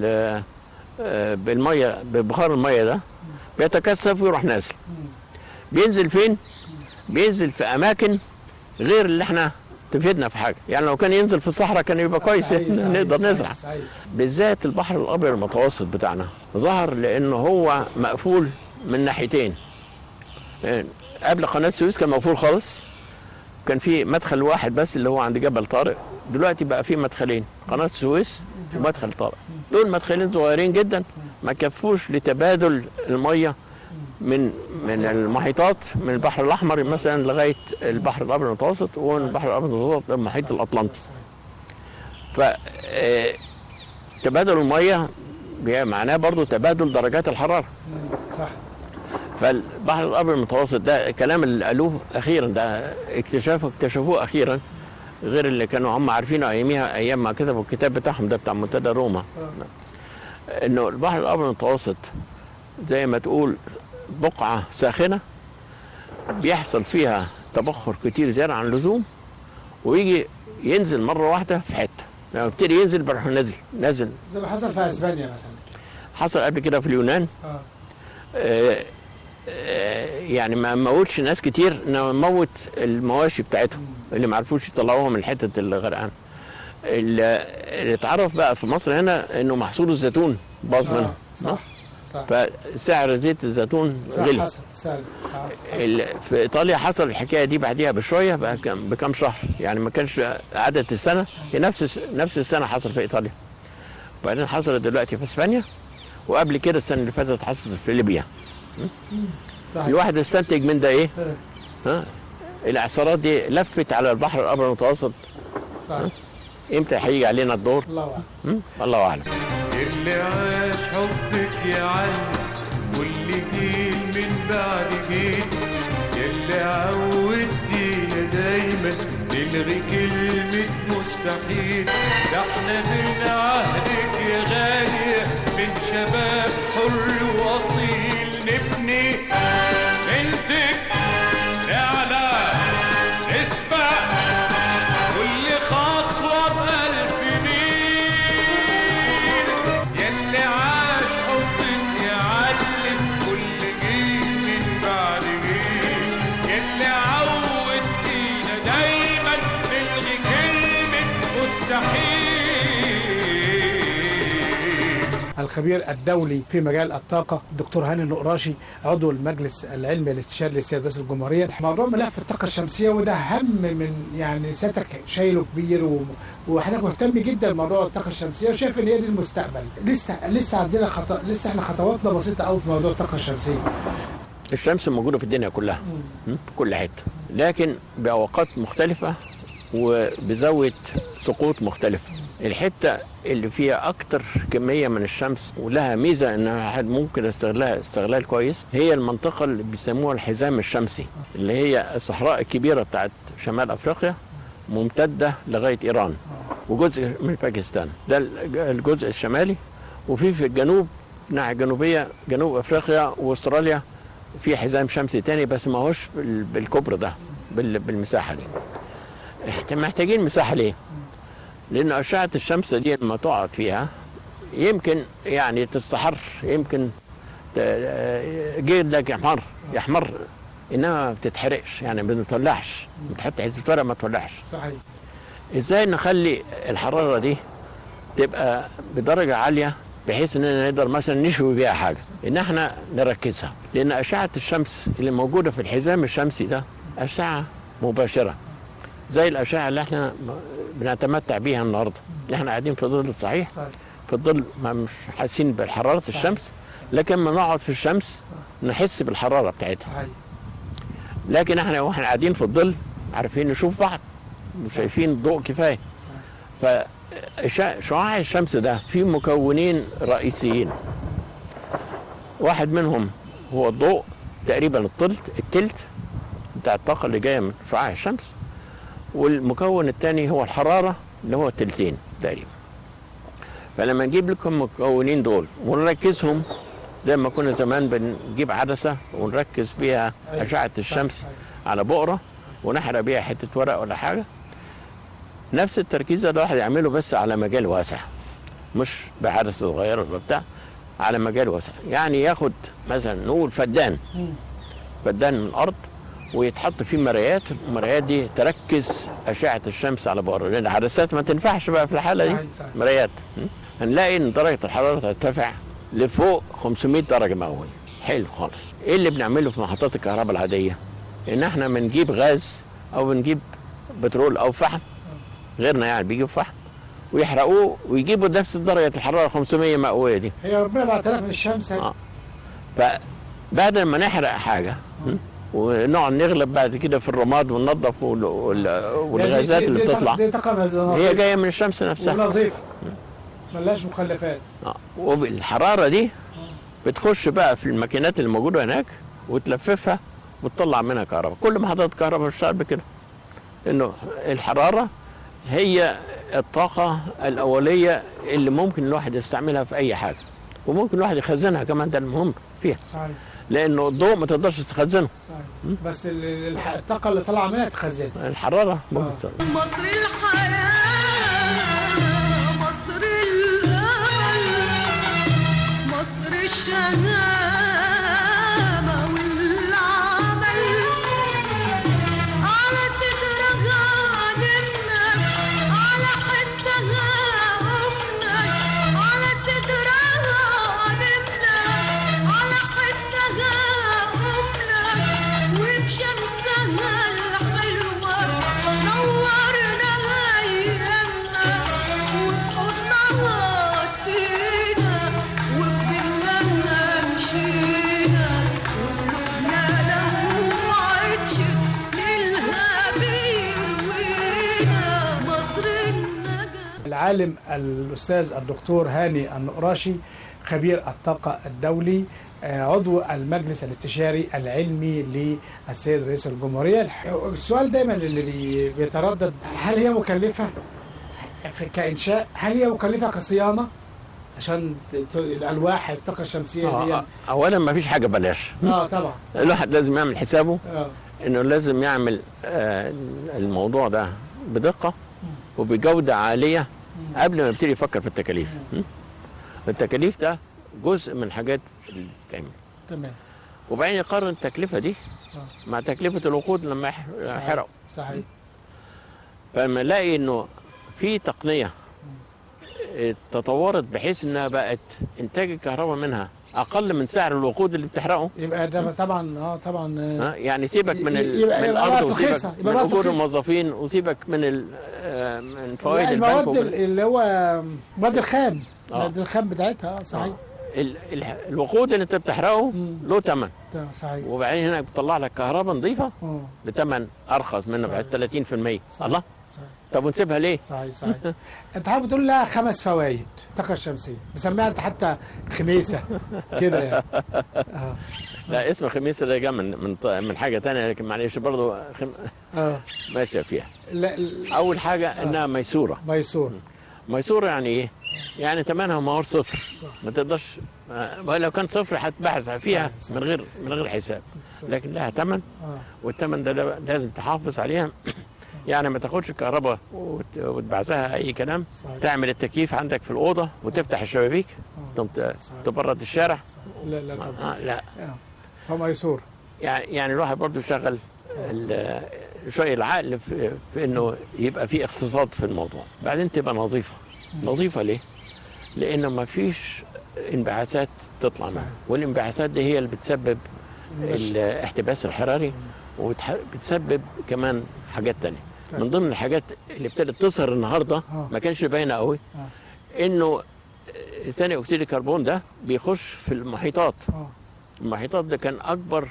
آه، بالميه ببخار الميه ده بيتكثف ويروح نازل بينزل فين؟ بينزل في اماكن غير اللي احنا تفيدنا في حاجه يعني لو كان ينزل في الصحراء كان يبقى كويس صحيح، صحيح، نقدر صحيح، نزرع صحيح. بالذات البحر الابيض المتوسط بتاعنا ظهر لانه هو مقفول من ناحيتين يعني قبل قناه السويس كان مقفول خالص كان في مدخل واحد بس اللي هو عند جبل طارق دلوقتي بقى في مدخلين قناه السويس ومدخل طارق دول مدخلين صغيرين جدا ما كفوش لتبادل الميه من من المحيطات من البحر الاحمر مثلا لغايه البحر الابيض المتوسط ومن البحر الابيض المتوسط للمحيط الاطلنطي ف آه، تبادل الميه بي- معناه برضو تبادل درجات الحراره مم. صح فالبحر الابيض المتوسط ده الكلام اللي قالوه اخيرا ده اكتشافه اكتشفوه اخيرا غير اللي كانوا هم عارفينه اياميها ايام ما كتبوا الكتاب بتاعهم ده بتاع منتدى روما انه البحر الابيض المتوسط زي ما تقول بقعه ساخنه بيحصل فيها تبخر كتير زياده عن اللزوم ويجي ينزل مره واحده في حته لما يبتدي ينزل بيروح نازل نازل زي ما حصل في اسبانيا مثلا حصل قبل كده في اليونان اه آه، آه، يعني ما موتش ناس كتير انما موت المواشي بتاعتهم اللي ما عرفوش يطلعوها من الحتة اللي غرقان اللي اللي اتعرف بقى في مصر هنا انه محصول الزيتون باظ آه، منها صح صح فسعر زيت الزيتون صح غلي حصل صح صح ال- في ايطاليا حصل الحكايه دي بعديها بشويه بقى كم- بكم شهر يعني ما كانش عدد السنه هي نفس نفس السنه حصل في ايطاليا وبعدين حصلت دلوقتي في اسبانيا وقبل كده السنه اللي فاتت حصلت في ليبيا صح الواحد استنتج من ده ايه؟ آه، ها؟ الاعصارات دي لفت على البحر الابيض المتوسط صح امتى هيجي علينا الدور؟ الله اعلم م? الله اعلم اللي عاش حبك يا علم واللي جيل من بعد جيل يلي عودتينا دايما نلغي كلمة مستحيل ده احنا من عهدك يا غالية من شباب حر وأصيل نبني بنتك نعلى نسبق كل خطوة بألف ميل يلي عاش حبك يعلم كل جيل من بعد جيل يلي عودتينا دايما نلغي كلمة مستحيل الخبير الدولي في مجال الطاقة دكتور هاني النقراشي عضو المجلس العلمي الاستشاري لسيادة رئيس الجمهورية موضوع ملف الطاقة الشمسية وده هم من يعني سيادتك شايله كبير و- وحضرتك مهتم جدا بموضوع الطاقة الشمسية وشايف ان هي دي المستقبل لسه لسه عندنا خطأ لسه احنا خطواتنا بسيطة قوي في موضوع الطاقة الشمسية الشمس موجوده في الدنيا كلها م? في كل حته لكن باوقات مختلفه وبزاويه سقوط مختلفه الحته اللي فيها اكتر كميه من الشمس ولها ميزه ان الواحد ممكن يستغلها استغلال كويس هي المنطقه اللي بيسموها الحزام الشمسي اللي هي الصحراء الكبيره بتاعت شمال افريقيا ممتده لغايه ايران وجزء من باكستان ده الج- الجزء الشمالي وفي في الجنوب الناحيه الجنوبيه جنوب افريقيا واستراليا في حزام شمسي تاني بس ما هوش بال- بالكبر ده بال- بالمساحه دي احنا محتاجين مساحه ليه؟ لان اشعه الشمس دي لما تقعد فيها يمكن يعني تستحر يمكن ت- جلدك يحمر يحمر انما ما بتتحرقش يعني ما بتولعش بتحط حته ورق ما تولعش صحيح ازاي نخلي الحراره دي تبقى بدرجه عاليه بحيث اننا نقدر مثلا نشوي بيها حاجه ان احنا نركزها لان اشعه الشمس اللي موجوده في الحزام الشمسي ده اشعه مباشره زي الاشعه اللي احنا بنتمتع بيها النهارده احنا قاعدين في ظل صحيح صحيح في الظل ما مش حاسين بحراره صحيح. الشمس لكن لما نقعد في الشمس نحس بالحراره بتاعتها صحيح لكن احنا واحنا قاعدين في الظل عارفين نشوف بعض وشايفين الضوء كفايه فشعاع الشمس ده فيه مكونين رئيسيين واحد منهم هو الضوء تقريبا التلت التلت بتاع الطاقه اللي جايه من شعاع الشمس والمكون الثاني هو الحراره اللي هو التلتين تقريبا فلما نجيب لكم المكونين دول ونركزهم زي ما كنا زمان بنجيب عدسه ونركز بيها أيوة. اشعه الشمس على بقره ونحرق بيها حته ورق ولا حاجه نفس التركيز ده الواحد يعمله بس على مجال واسع مش بعدسه صغيره ولا بتاع على مجال واسع يعني ياخد مثلا نقول فدان مم. فدان من الارض ويتحط فيه مرايات المرايات دي تركز اشعه الشمس على بقره لان العدسات ما تنفعش بقى في الحاله دي صحيح، صحيح. مرايات م? هنلاقي ان درجه الحراره ترتفع لفوق 500 درجه مئويه حلو خالص ايه اللي بنعمله في محطات الكهرباء العاديه ان احنا بنجيب غاز او بنجيب بترول او فحم غيرنا يعني بيجيب فحم ويحرقوه ويجيبوا نفس درجه الحراره 500 مئويه دي هي ربنا بعتها لك من الشمس آه. فبعد ما نحرق حاجه م? ونقعد نغلب بعد كده في الرماد وننظف وال- وال- والغازات دي- اللي دي- بتطلع دي طاقة هي نظيفة جايه من الشمس نفسها ونظيفة ملهاش مخلفات آه. وبالحراره دي بتخش بقى في الماكينات اللي موجوده هناك وتلففها وتطلع منها كهرباء كل محطات كهرباء بتشتغل بكده انه الحراره هي الطاقه الاوليه اللي ممكن الواحد يستعملها في اي حاجه وممكن الواحد يخزنها كمان ده المهم فيها صحيح لانه الضوء ما تقدرش تخزنه صحيح بس ال- ال- الح- الطاقة اللي طالعة منها تخزن الحراره ممكن تخزنها. مصر الحياة مصر الأمل مصر الشهامة والعمل على صدرها نمنا على حسها قمنا على صدرها نمنا على حسها قمنا وبشمسها الحلوة نورنا أيامنا وبحضنها فينا وفي ظلها مشينا وقلوبنا لو وعدش للها بيروينا مصر النجاة العالم الأستاذ الدكتور هاني النقراشي خبير الطاقة الدولي آه، عضو المجلس الاستشاري العلمي للسيد رئيس الجمهورية الح- السؤال دايما اللي بي- بيتردد هل هي مكلفة في كإنشاء هل هي مكلفة كصيانة عشان ت- ت- الألواح الطاقة الشمسية آه، دي آه. اولا ما فيش حاجه بلاش اه طبعا الواحد لازم يعمل حسابه اه انه لازم يعمل آه، الموضوع ده بدقه وبجوده عاليه قبل ما يبتدي يفكر في التكاليف م? التكاليف ده جزء من الحاجات اللي بتتعمل تمام وبعدين يقارن التكلفه دي مع تكلفه الوقود لما يح- يحرقوا صحيح فلما نلاقي انه في تقنيه اه، تطورت بحيث انها بقت انتاج الكهرباء منها اقل من سعر الوقود اللي بتحرقه يبقى ده طبعا اه طبعا آه، ها؟ يعني سيبك من ال... يبقى- من يبقى الارض بقت وسيبك رخيصة، يبقى من بقت اجور رخيصة. الموظفين وسيبك من ال... آه، من فوائد البنك المواد وكل- اللي هو مواد الخام آه. مواد الخام بتاعتها اه صحيح ال- ال- الوقود اللي انت بتحرقه له ثمن تمام، صحيح وبعدين هنا بتطلع لك كهرباء نظيفه اه بثمن ارخص منه بعد 30% صحيح. الله صحيح طب ونسيبها ليه؟ صحيح صحيح انت حابب تقول لها خمس فوائد الطاقه الشمسيه مسميها انت حتى خميسه كده يعني اه لا اسم خميسه ده جاء من من ط- من حاجه تانية لكن معلش برضه خم... اه ماشيه فيها لا لا، اول حاجه انها ميسوره ميسور ميسوره يعني ايه؟ يعني ثمنها ما هو صفر ما تقدرش آه، لو كان صفر هتبحث فيها صح، صح. من غير من غير حساب صح. لكن لها ثمن اه والثمن ده لا- لازم تحافظ عليها يعني ما تاخدش الكهرباء وت- وتبعزها اي كلام صحيح. تعمل التكييف عندك في الاوضه وتفتح الشبابيك تقوم ت- صحيح. تبرد الشارع لا لا طبعا آه لا آه. فميسور يعني يعني الواحد برضه يشغل ال- شويه العقل في, في انه يبقى في اقتصاد في الموضوع بعدين تبقى نظيفه نظيفه ليه؟ لانه ما فيش انبعاثات تطلع صحيح. منها والانبعاثات دي هي اللي بتسبب الاحتباس الحراري وبتسبب كمان حاجات تانية طيب. من ضمن الحاجات اللي ابتدت تظهر النهارده آه. ما كانش باينه قوي انه ثاني اكسيد الكربون ده بيخش في المحيطات اه المحيطات ده كان اكبر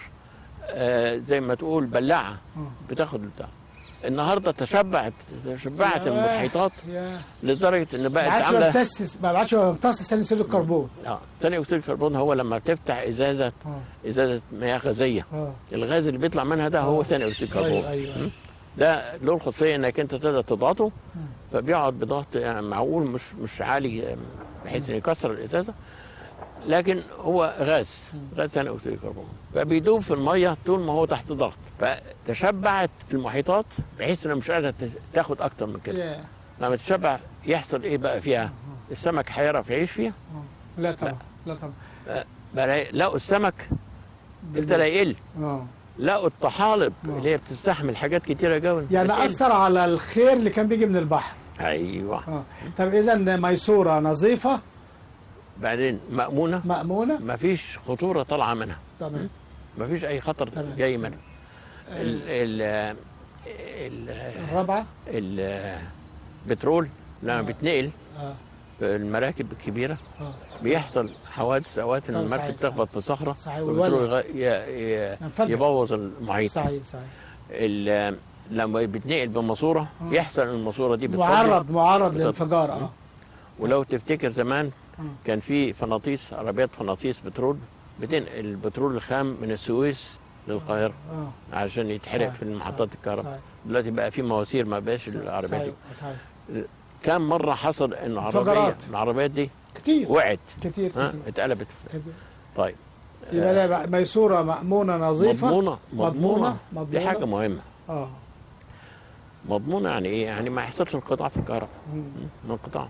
آه زي ما تقول بلاعه آه. بتاخد البتاع النهارده تشبعت تشبعت يا المحيطات يا لدرجه ان ما بقت عادش عامله بيمتص ما عادش بيمتص ثاني اكسيد الكربون اه ثاني اكسيد الكربون هو لما بتفتح ازازه اه ازازه مياه غازيه اه الغاز اللي بيطلع منها ده هو ثاني اكسيد الكربون ايوه ايوه م? ده له الخاصيه انك انت تقدر تضغطه فبيقعد بضغط يعني معقول مش مش عالي آه، بحيث انه يكسر الازازه لكن هو غاز غاز ثاني اكسيد الكربون فبيدوب في الميه طول ما هو تحت ضغط فتشبعت المحيطات بحيث انها مش قادره تس- تاخد اكتر من كده يا. لما تشبع يحصل ايه بقى فيها السمك هيعرف يعيش فيها لا طبعا لا طبعا بقى لقوا السمك ابتدى يقل اه لقوا الطحالب اللي هي بتستحمل حاجات كتيره قوي يعني اثر على الخير اللي كان بيجي من البحر ايوه اه طب اذا ميسوره نظيفه بعدين مأمونة مأمونه ما فيش خطورة طالعة منها تمام ما فيش أي خطر تمام. جاي منها ال ال ال الرابعه البترول لما بيتنقل اه في المراكب الكبيرة اه بيحصل حوادث أوقات إن طبعا، صحيح، المركب تخبط صحيح. في صخرة صحيح، والبترول ويولع. يغ- ي- ي- ينفجر. يبوظ المحيط صحيح صحيح ال- لما بيتنقل بماسورة يحصل الماسورة دي بتصدي معرض معرض بتط- للانفجار اه ولو تفتكر زمان مم. كان في فناطيس عربيات فناطيس بترول بتنقل البترول الخام من السويس للقاهرة اه عشان يتحرق صحيح، في محطات صحيح، الكهرباء صحيح. دلوقتي بقى في مواسير ما بقاش العربيات دي صحيح صحيح كم مرة حصل انه عربية انفجارات. العربيات دي كتير وقعت كتير ها كتير اتقلبت كتير طيب يبقى ده ميسوره مأمونه نظيفه مضمونة مضمونه دي حاجة مضمونه مهمة اه مضمونة يعني ايه؟ يعني ما يحصلش انقطاع في الكهرباء مم. من انقطاع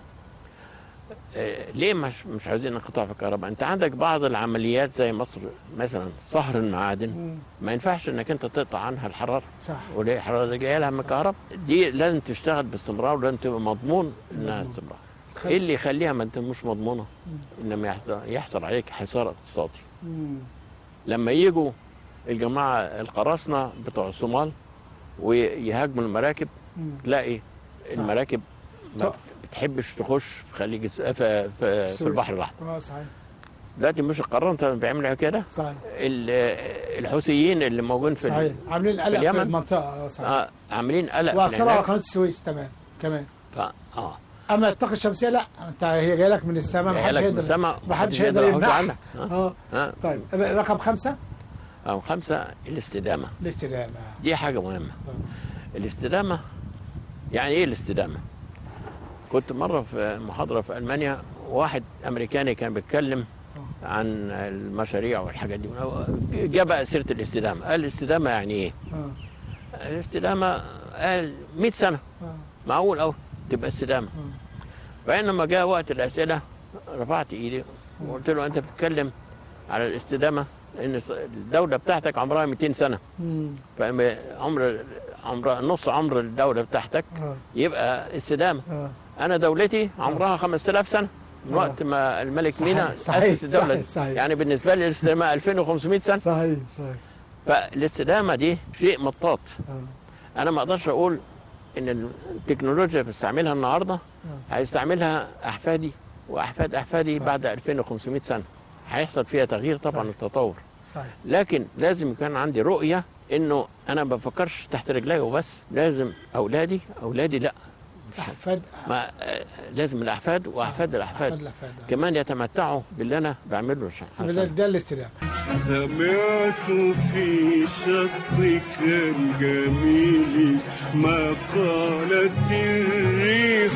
آه، ليه مش مش عايزين انقطاع في الكهرباء؟ انت عندك بعض العمليات زي مصر مثلا صهر المعادن مم. ما ينفعش انك انت تقطع عنها الحراره صح وليه الحراره دي جايه لها من الكهرباء دي لازم تشتغل باستمرار ولازم تبقى مضمون انها استمرار ايه اللي يخليها ما انت مش مضمونه انما يحصل, يحصل عليك حصار اقتصادي مم. لما يجوا الجماعه القراصنه بتوع الصومال ويهاجموا المراكب مم. تلاقي صح. المراكب ما تقف. بتحبش تخش في خليج الس- في, في, في السويس. البحر الاحمر اه صحيح دلوقتي مش القراصنه بيعملوا كده صحيح ال- الحوثيين اللي موجودين في ال- صحيح عاملين قلق في اليمن؟ المنطقه اه صحيح آه عاملين قلق في واثروا على العناد. قناه السويس تمام كمان ف... اه اما الطاقه الشمسيه لا انت هي جاي لك من السماء ما جاي حدش لك من يقدر السماء ما حدش محدش يقدر يقدر يحوش يمنعها عنك. اه اه اه طيب رقم خمسه أو خمسة الاستدامة الاستدامه دي حاجة مهمة الاستدامة يعني ايه الاستدامة كنت مرة في محاضرة في ألمانيا واحد أمريكاني كان بيتكلم عن المشاريع والحاجات دي جاب بقى سيرة الاستدامة قال الاستدامة يعني ايه اه الاستدامة قال 100 سنة اه معقول أوي تبقى استدامة فإنما جاء وقت الأسئلة رفعت إيدي وقلت له أنت بتتكلم على الاستدامة لأن الدولة بتاعتك عمرها 200 سنة مم. فعمر عمر نص عمر الدولة بتاعتك اه يبقى استدامة اه أنا دولتي عمرها 5000 سنة من آه. وقت ما الملك صحيح، مينا صحيح، أسس الدولة صحيح، دي. صحيح. يعني بالنسبة لي الاستدامة 2500 سنة صحيح صحيح فالاستدامة دي شيء مطاط اه أنا ما أقدرش أقول إن التكنولوجيا اللي بستعملها النهاردة هيستعملها أحفادي وأحفاد أحفادي صح. بعد 2500 سنة هيحصل فيها تغيير طبعا صحيح. وتطور صحيح لكن لازم يكون عندي رؤيه انه انا ما بفكرش تحت رجلي وبس لازم اولادي اولادي لا احفاد ما آه، لازم الاحفاد واحفاد الاحفاد الاحفاد كمان يتمتعوا باللي انا بعمله عشان- ده, عشان ده الاستلام سمعت في شطك الجميل ما قالت الريح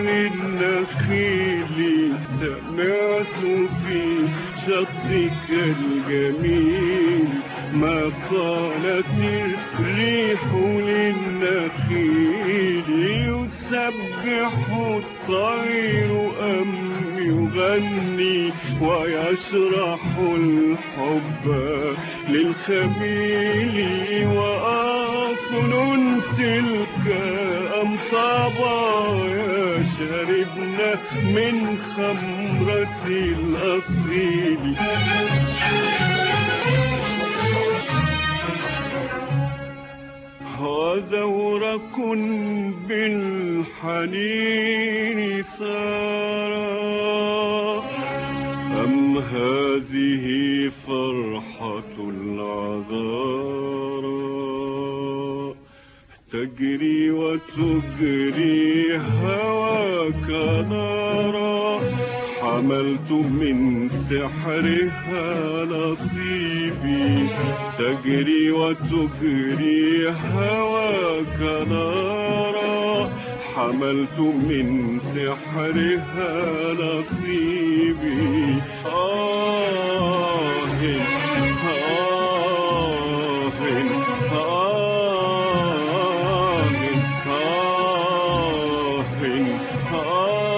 للنخيل سمعت في شطك الجميل ما قالت الريح للنخيل يسبح الطير أم يغني ويشرح الحب للخميل وأصل تلك أم صبايا شربنا من خمرة الأصيل وزورق بالحنين سارا أم هذه فرحة العذارى تجري وتجري هواك نارا حملت من سحرها نصيبي تجري وتجري هواك نارا حملت من سحرها نصيبي آه آه آه آه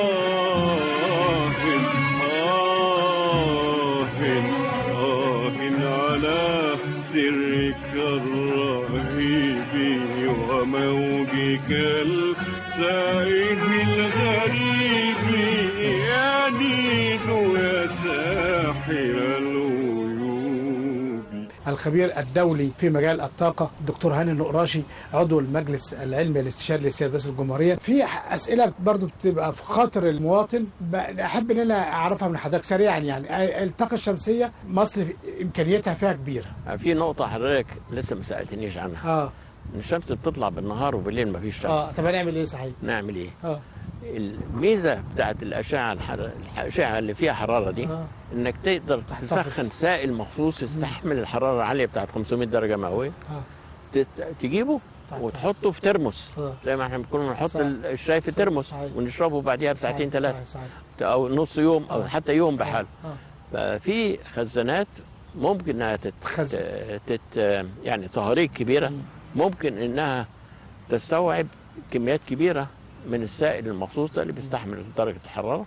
آه على سرك الرهيب وموجك التائه الغريب يا نيل يا ساحر الغيوب الخبير الدولي في مجال الطاقة الدكتور هاني النقراشي عضو المجلس العلمي الاستشاري لسيادة رئيس الجمهورية في أسئلة برضو بتبقى في خاطر المواطن ب- أحب إن أنا أعرفها من حضرتك سريعا يعني الطاقة الشمسية مصر إمكانياتها فيها كبيرة في نقطة حضرتك لسه ما سألتنيش عنها اه إن الشمس بتطلع بالنهار وبالليل ما فيش شمس اه طب هنعمل إيه صحيح؟ نعمل إيه؟ اه الميزة بتاعت الأشعة الحر... الأشعة اللي فيها حرارة دي آه. إنك تقدر تحتفظ. تسخن سائل مخصوص يستحمل الحرارة العالية بتاعت 500 درجة مئوية اه تست... تجيبه تحتفظ. وتحطه في ترمس آه. زي ما احنا بنكون نحط صحيح. الشاي في صحيح. ترمس صحيح. ونشربه بعديها بساعتين صحيح، ثلاثة صحيح، أو نص يوم أو آه. حتى يوم بحال آه. ففي خزانات ممكن انها تت... تخزن. تت... يعني صهاريج كبيره ممكن انها تستوعب كميات كبيره من السائل المخصوص ده اللي بيستحمل درجه الحراره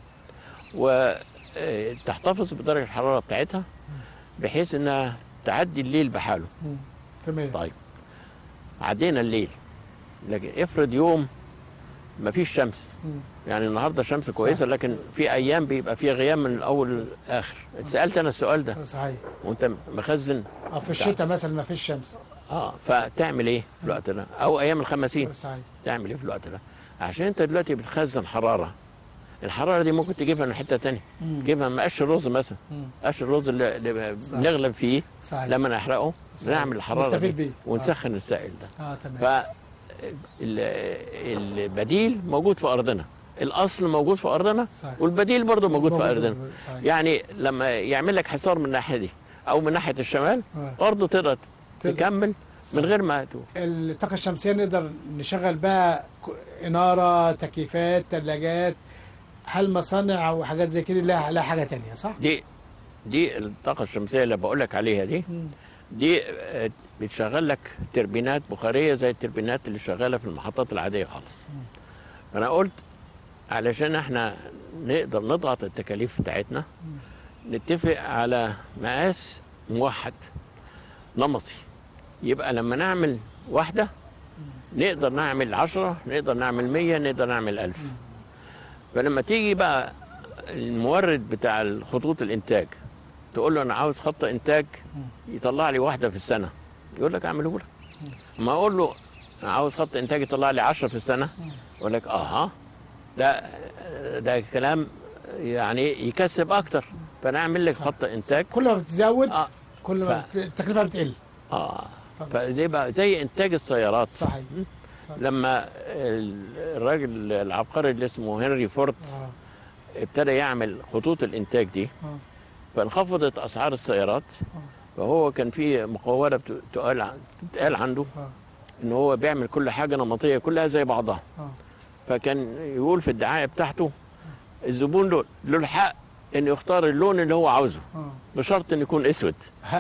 وتحتفظ بدرجه الحراره بتاعتها بحيث انها تعدي الليل بحاله مم. تمام طيب عدينا الليل لكن افرض يوم ما فيش شمس مم. يعني النهارده شمس كويسه لكن في ايام بيبقى فيها غيام من الاول للاخر سالت انا السؤال ده صحيح وانت مخزن اه في الشتاء مثلا ما فيش شمس اه فتعمل ايه في الوقت ده او ايام الخمسين صحيح تعمل ايه في الوقت ده عشان انت دلوقتي بتخزن حراره الحراره دي ممكن تجيبها من حته تانية مم. تجيبها من قش الرز مثلا مم. قش الرز اللي, اللي صح. بنغلب فيه صحيح لما نحرقه صحيح. نعمل الحراره نستفيد دي بيه. ونسخن السائل ده اه تمام ف ال- البديل موجود في ارضنا الاصل موجود في ارضنا صحيح. والبديل برضه موجود في موجود- ارضنا صحيح. يعني لما يعمل لك حصار من الناحيه دي او من ناحيه الشمال آه. برضه تقدر تقدر. تكمل صح. من غير ما تقول الطاقة الشمسية نقدر نشغل بها ك- إنارة تكييفات ثلاجات هل مصانع وحاجات زي كده لها لها حاجة تانية صح؟ دي دي الطاقه الشمسيه اللي بقول لك عليها دي مم. دي آه، بتشغل لك تربينات بخاريه زي التربينات اللي شغاله في المحطات العاديه خالص فانا قلت علشان احنا نقدر نضغط التكاليف بتاعتنا نتفق على مقاس موحد نمطي يبقى لما نعمل واحدة نقدر نعمل عشرة نقدر نعمل مية نقدر نعمل ألف فلما تيجي بقى المورد بتاع الخطوط الإنتاج تقول له أنا عاوز خط إنتاج يطلع لي واحدة في السنة يقول لك أعمله لك ما أقول له أنا عاوز خط إنتاج يطلع لي عشرة في السنة يقول لك أها ده ده كلام يعني يكسب أكتر فانا اعمل لك صح. خط انتاج كل ما بتزود آه. كل ما ف- بت- التكلفه بتقل اه طبعا. فدي بقى زي انتاج السيارات صحيح صح. لما ال- الراجل العبقري اللي اسمه هنري فورد اه ابتدى يعمل خطوط الانتاج دي اه فانخفضت اسعار السيارات فهو كان في مقوله بت- تقال عن- تتقال عنده اه ان هو بيعمل كل حاجه نمطيه كلها زي بعضها اه فكان يقول في الدعايه بتاعته الزبون له له الحق انه يختار اللون اللي هو عاوزه اه بشرط انه يكون اسود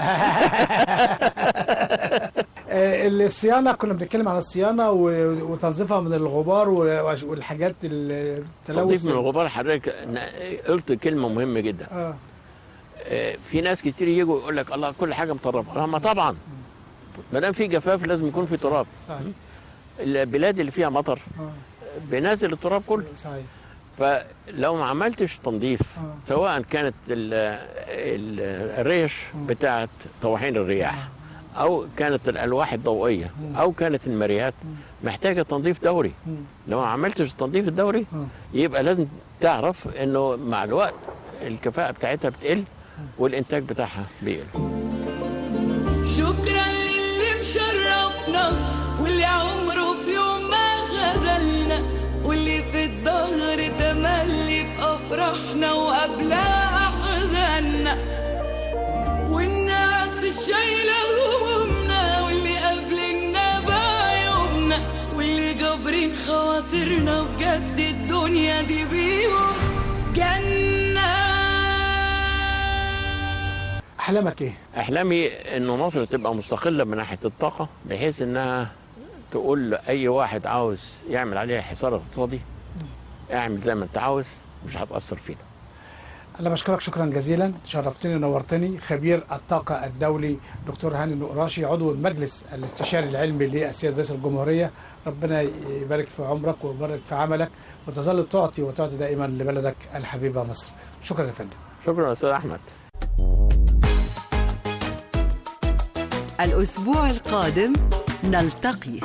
آه، الصيانه كنا بنتكلم عن الصيانه و- وتنظيفها من الغبار و- والحاجات التلوث تنظيف من الغبار حضرتك ن- قلت كلمه مهمه جدا اه آه، في ناس كتير يجوا يقول لك الله كل حاجه مطربه ما طبعا ما دام في جفاف لازم يكون في تراب صحيح البلاد اللي فيها مطر اه بينزل التراب كله صحيح فلو ما عملتش تنظيف آه. سواء كانت ال ال الريش بتاعت طواحين الرياح او كانت الالواح الضوئيه او كانت المريات محتاجه تنظيف دوري مم. لو ما عملتش التنظيف الدوري آه. يبقى لازم تعرف انه مع الوقت الكفاءه بتاعتها بتقل والانتاج بتاعها بيقل شكرا للي مشرفنا واللي عمره في يوم ما خذلنا واللي في الظهر تملي في افراحنا وقبلها احزاننا والناس الشايله همومنا واللي قابلنا بعيوبنا واللي جابرين خواطرنا بجد الدنيا دي بيهم جنه احلامك ايه؟ احلامي انه مصر تبقى مستقله من ناحيه الطاقه بحيث انها تقول لاي واحد عاوز يعمل عليها حصار اقتصادي اعمل زي ما انت عاوز مش هتاثر فينا انا بشكرك شكرا جزيلا شرفتني ونورتني خبير الطاقه الدولي دكتور هاني النقراشي عضو المجلس الاستشاري العلمي للسيد رئيس الجمهوريه ربنا يبارك في عمرك ويبارك في عملك وتظل تعطي وتعطي دائما لبلدك الحبيبه مصر شكرا يا فندم شكرا استاذ احمد الأسبوع القادم نلتقي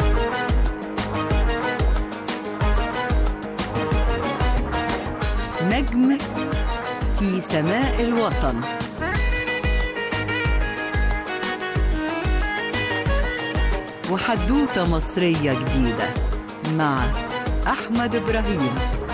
نجم في سماء الوطن وحدوتة مصرية جديدة مع أحمد إبراهيم